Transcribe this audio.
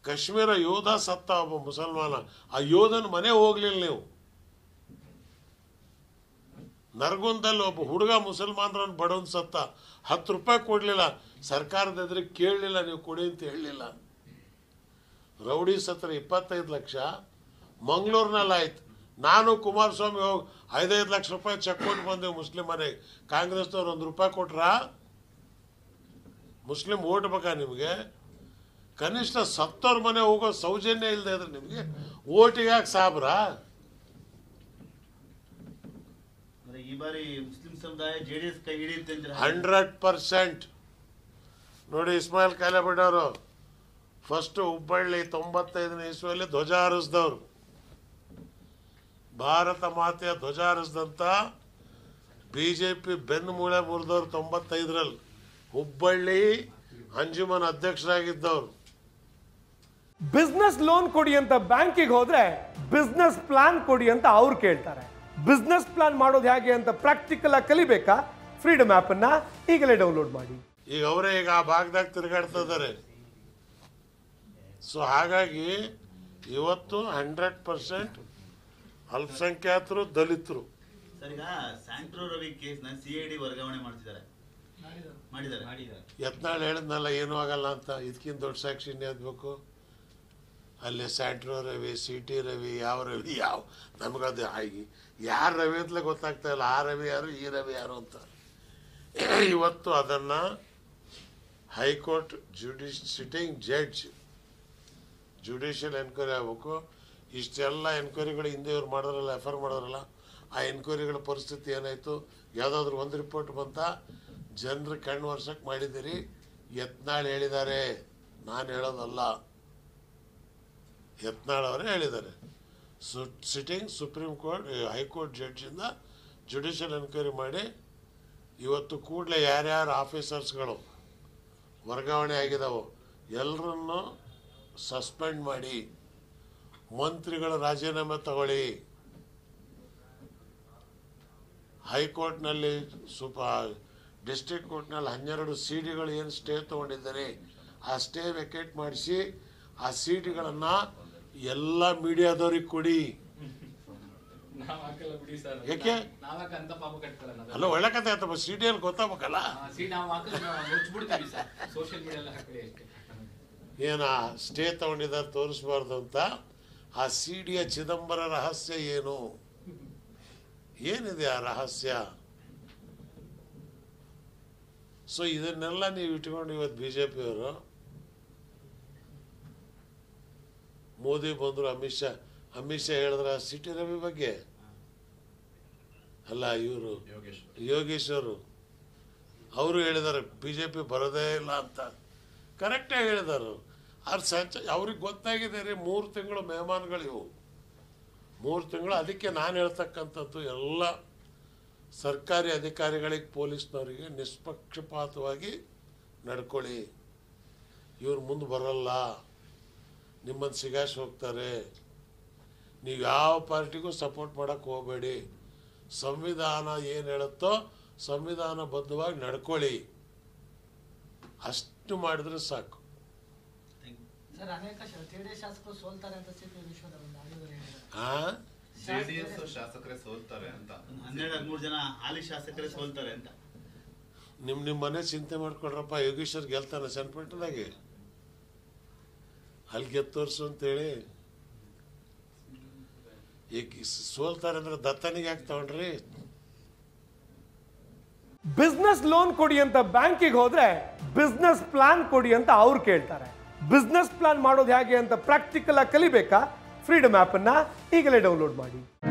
ಕಾಶ್ಮೀರ ಯೋಧ ಸತ್ತ ಒಬ್ಬ ಮುಸಲ್ಮಾನ ಆ ಯೋಧನ ಮನೆ ಹೋಗ್ಲಿಲ್ಲ ನೀವು ನರಗುಂದಲ್ಲಿ ಒಬ್ಬ ಹುಡುಗ ಮುಸಲ್ಮಾನರನ್ನು ಬಡವನ್ ಸತ್ತ ಹತ್ತು ರೂಪಾಯಿ ಕೊಡಲಿಲ್ಲ ಸರ್ಕಾರದ ಎದುರಿಗೆ ಕೇಳಲಿಲ್ಲ ನೀವು ಕೊಡಿ ಅಂತ ಹೇಳಲಿಲ್ಲ ರೌಡಿ ಸತ್ರ ಇಪ್ಪತ್ತೈದು ಲಕ್ಷ ಮಂಗಳೂರಿನಲ್ಲಿ ಆಯ್ತು ನಾನು ಕುಮಾರಸ್ವಾಮಿ ಹೋಗಿ ಐದೈದು ಲಕ್ಷ ರೂಪಾಯಿ ಚೆಕ್ ಕೊಟ್ಟು ಬಂದೆವು ಮುಸ್ಲಿಂ ಮನೆಗೆ ಕಾಂಗ್ರೆಸ್ನವ್ರು ಒಂದು ರೂಪಾಯಿ ಕೊಟ್ರಾ ಮುಸ್ಲಿಂ ಓಟ್ ಬೇಕಾ ನಿಮಗೆ ಕನಿಷ್ಠ ಸತ್ತವ್ರ ಮನೆ ಹೋಗೋ ಸೌಜನ್ಯ ಇಲ್ಲದೆ ಇದ್ರೆ ನಿಮಗೆ ಓಟಿಗೆ ಯಾಕೆ ಸಾಬ್ರಾ ಅಂದ್ರೆ ಈ ಬಾರಿ ಮುಸ್ಲಿಂ ಸಮುದಾಯ ಜೆಡಿಎಸ್ ಕೈ ಹಿಡಿಯುತ್ತೆ ಅಂದ್ರೆ ಹಂಡ್ರೆಡ್ ಪರ್ಸೆಂಟ್ ನೋಡಿ ಇಸ್ಮಾಯಿಲ್ ಕಾಲೇಬಿಡೋರು ಫಸ್ಟ್ ಹುಬ್ಬಳ್ಳಿ ತೊಂಬತ್ತೈದನೇ ಇಸ್ವಿಯಲ್ಲಿ ಧ್ವಜ ಹಾರಿಸಿದವರು ಭಾರತ ಮಾತೆಯ ಧ್ವಜ ಹಾರಿಸಿದಂಥ ಬಿ ಜೆ ಪಿ ಬೆನ್ನು ಮೂಳೆ ಮುರಿದವ್ರು ತೊಂಬತ್ತೈದರಲ್ಲಿ ಹುಬ್ಬಳ್ಳಿ ಅಂಜುಮನ್ ಅಧ್ಯಕ್ಷರಾಗಿದ್ದವರು ಬಿಸ್ನೆಸ್ ಲೋನ್ ಕೊಡಿ ಅಂತ ಬ್ಯಾಂಕಿಗೆ ಹೋದ್ರೆ ಬಿಸ್ನೆಸ್ ಪ್ಲಾನ್ ಕೊಡಿ ಅಂತ ಅವ್ರು ಕೇಳ್ತಾರೆ ಬಿಸ್ನೆಸ್ ಪ್ಲಾನ್ ಮಾಡೋದು ಹೇಗೆ ಅಂತ ಪ್ರಾಕ್ಟಿಕಲ್ ಆಗಿ ಕಲಿಬೇಕಾ ಫ್ರೀಡಮ್ ಅನ್ನ ಈಗಲೇ ಡೌನ್ಲೋಡ್ ಮಾಡಿ ಈಗ ಅವರೇ ಈಗ ಆ ಭಾಗದಾಗ ತಿರುಗಾಡ್ತಾ ಇದ್ದಾರೆ ಸೊ ಹಾಗಾಗಿ ಇವತ್ತು ಹಂಡ್ರೆಡ್ ಪರ್ಸೆಂಟ್ ಅಲ್ಪಸಂಖ್ಯಾತರು ದಲಿತರು ಸರ್ ಈಗ ಸ್ಯಾಂಟ್ರೋ ರವಿ ಕೇಸ್ನ ಸಿ ಐ ಡಿ ವರ್ಗಾವಣೆ ಮಾಡ್ತಿದ್ದಾರೆ ಮಾಡಿದ್ದಾರೆ ಯತ್ನಾಳ್ ಹೇಳಿದ್ನಲ್ಲ ಏನೂ ಆಗಲ್ಲ ಅಂತ ಇದಕ್ಕಿಂತ ದೊಡ್ಡ ಸಾಕ್ಷಿ ಇನ್ಯಾದ್ಬೇಕು ಅಲ್ಲಿ Santro Ravi C T Ravi ಯಾವ ರವಿ ಯಾವ ನಮಗದು ಆಗಿ ಯಾರು ರವಿ ಅಂತಲೇ ಗೊತ್ತಾಗ್ತಾ ಇಲ್ಲ ಆ ರವಿ ಯಾರು ಈ ರವಿ ಯಾರು ಅಂತ ಇವತ್ತು ಅದನ್ನು ಹೈಕೋರ್ಟ್ ಜುಡಿಷ್ ಸಿಟ್ಟಿಂಗ್ ಜಡ್ಜ್ ಜುಡಿಷಿಯಲ್ ಎನ್ಕ್ವೈರಿ ಆಗಬೇಕು ಇಷ್ಟೆಲ್ಲ ಎನ್ಕ್ವೈರಿಗಳು ಹಿಂದೆ ಇವ್ರು ಮಾಡಿದ್ರಲ್ಲ ಎಫ್ ಆರ್ ಮಾಡಿದ್ರಲ್ಲ ಆ ಎನ್ಕ್ವೈರಿಗಳ ಪರಿಸ್ಥಿತಿ ಏನಾಯಿತು ಯಾವುದಾದ್ರೂ ಒಂದು ರಿಪೋರ್ಟ್ ಬಂತ ಜನರು ಕಣ್ಣು ವರ್ಷಕ್ಕೆ ಮಾಡಿದ್ದೀರಿ ಯತ್ನಾಳ್ ಹೇಳಿದ್ದಾರೆ ನಾನು ಹೇಳೋದಲ್ಲ ಯತ್ನಾಳ್ ಅವರೇ ಹೇಳಿದ್ದಾರೆ ಸು ಸಿಟ್ಟಿಂಗ್ ಸುಪ್ರೀಂ ಕೋರ್ಟ್ ಹೈಕೋರ್ಟ್ ಜಡ್ಜಿಂದ ಜುಡಿಷಿಯಲ್ ಎನ್ಕ್ವೈರಿ ಮಾಡಿ ಇವತ್ತು ಕೂಡಲೇ ಯಾರ್ಯಾರು ಆಫೀಸರ್ಸ್ಗಳು ವರ್ಗಾವಣೆ ಆಗಿದಾವೋ ಎಲ್ಲರನ್ನು ಸಸ್ಪೆಂಡ್ ಮಾಡಿ ಮಂತ್ರಿಗಳ ರಾಜೀನಾಮೆ ತಗೊಳ್ಳಿ ಹೈಕೋರ್ಟ್ನಲ್ಲಿ ಸುಪ ಡಿಸ್ಟ್ರಿಕ್ಟ್ ಕೋರ್ಟ್ನಲ್ಲಿ ಹನ್ನೆರಡು ಸಿ ಡಿಗಳು ಏನು ಸ್ಟೇ ತೊಗೊಂಡಿದ್ದಾರೆ ಆ ಸ್ಟೇ ವೆಕೇಟ್ ಮಾಡಿಸಿ ಆ ಸಿ ಡಿಗಳನ್ನು ಎಲ್ಲ ಮೀಡಿಯಾದವ್ರಿಗೆ ಕೊಡಿ ನಾವ್ ಹಾಕಲ್ಲ ಬಿಡಿ ಸರ್ ಯಾಕೆ? ನಾವ್ಯಾಕೆ ಅಂತ ಪಾಪ ಕಟ್ಕೊಳ್ಳೋಣ ಅಲ್ಲ ಒಳ್ಳೆ ಕತೆ ಆಯ್ತಪ್ಪ ಸಿ ಡಿಯಲ್ಲಿ ಗೊತ್ತಾಗಬೇಕಲ್ಲ ಸಿ ನಾವು ಹಾಕಿದ್ರೆ ನಾವು ಮುಚ್ಚಿಬಿಡ್ತೀವಿ ಸರ್ ಸೋಷಿಯಲ್ ಮೀಡಿಯಾ ಎಲ್ಲ ಹಾಕಿ ಅಷ್ಟೇ ಏನು ಸ್ಟೇ ತಗೊಂಡಿದ್ದಾರೆ ತೋರಿಸ್ಬಾರ್ದು ಅಂತ ಆ ಸಿ ಡಿಯ ಚಿದಂಬರ ರಹಸ್ಯ ಏನು ಏನಿದೆ ಆ ರಹಸ್ಯ ಸೊ ಇದನ್ನೆಲ್ಲ ನೀವು ಇಟ್ಕೊಂಡು ಇವತ್ತು ಬಿ ಜೆ ಪಿಯವರು ಮೋದಿ ಬಂದರು ಅಮಿತ್ ಶಾ ಅಮಿತ್ ಶಾ ಹೇಳಿದ್ರ ಸಿ ಟಿ ರವಿ ಬಗ್ಗೆ ಅಲ್ಲ ಇವರು ಯೋಗೇಶ್ವರು ಅವರು ಹೇಳಿದ್ದಾರೆ ಬಿ ಜೆ ಪಿ ಬರೋದೇ ಇಲ್ಲ ಅಂತ ಕರೆಕ್ಟಾಗಿ ಹೇಳಿದರು ಅವ್ರು ಸಂಚ ಅವ್ರಿಗೆ ಗೊತ್ತಾಗಿದೆ ರೀ ಮೂರು ತಿಂಗಳು ಮೆಹಮಾನ್ಗಳು ಇವು ಮೂರು ತಿಂಗಳು ಅದಕ್ಕೆ ನಾನು ಹೇಳ್ತಕ್ಕಂಥದ್ದು ಎಲ್ಲ ಸರ್ಕಾರಿ ಅಧಿಕಾರಿಗಳಿಗೆ ಪೊಲೀಸ್ನವರಿಗೆ ನಿಷ್ಪಕ್ಷಪಾತವಾಗಿ ನಡ್ಕೊಳ್ಳಿ ಇವ್ರು ಮುಂದೆ ಬರಲ್ಲ ನಿಮ್ಮನ್ನು ಸಿಗಾಸಿ ಹೋಗ್ತಾರೆ ನೀವು ಯಾವ ಪಾರ್ಟಿಗೂ ಸಪೋರ್ಟ್ ಮಾಡೋಕ್ಕೆ ಹೋಗಬೇಡಿ ಸಂವಿಧಾನ ಏನು ಹೇಳುತ್ತೋ ಸಂವಿಧಾನಬದ್ಧವಾಗಿ ನಡ್ಕೊಳ್ಳಿ ಅಷ್ಟು ಮಾಡಿದ್ರೆ ಸಾಕು ಸರ್ ಅನೇಕ ಜೆಡಿಎಸ್ ಶಾಸಕರು ಸೋಲ್ತಾರೆ ಅಂತ ಸಿ ಪಿ ವಿಶ್ವದ ಒಂದು ಆಡಿಯೋದಲ್ಲಿ ಹೇಳಿದ್ದಾರೆ ಹಾಂ ಜೆಡಿಎಸ್ ಶಾಸಕರೇ ಸೋಲ್ತಾರೆ ಅಂತ ಹನ್ನೆರಡು ಹದಿಮೂರು ಜನ ಹಾಲಿ ಶಾಸಕರೇ ಸೋಲ್ತಾರೆ ಅಂತ ನಿಮ್ಮ ನಿಮ್ಮ ಮನೆ ಚಿಂತೆ ಮಾಡ್ಕೊಡ್ರಪ್ಪ ಯೋಗೇಶ್ವರ್ ಗೆಲ್ತಾನೆ ಸಣ್ಣಪಟ್ಟದಾಗೆ ಅಲ್ಲಿ ಗೆದ್ದು ತೋರಿಸು ಅಂತೇಳಿ ಈಗ ಸೋಲ್ತಾರೆ ಅಂದ್ರೆ ದತ್ತನಿಗೆ ಯಾಕೆ ತಗೊಂಡ್ರಿ ಬಿಸ್ನೆಸ್ ಲೋನ್ ಕೊಡಿ ಅಂತ ಬ್ಯಾಂಕಿಗೆ ಹೋದ್ರೆ ಬಿಸ್ನೆಸ್ ಪ್ಲಾನ್ ಕೊಡಿ ಅಂತ ಅವ್ರು ಕೇಳ್ತಾರೆ ಬಿಸ್ನೆಸ್ ಪ್ಲಾನ್ ಮಾಡೋದು ಹೇಗೆ ಅಂತ ಪ್ರಾಕ್ಟಿಕಲ್ ಆಗಿ ಕಲಿಬೇಕಾ ಫ್ರೀಡಮ್ ಅನ್ನ ಈಗಲೇ ಡೌನ್ಲೋಡ್ ಮಾಡಿ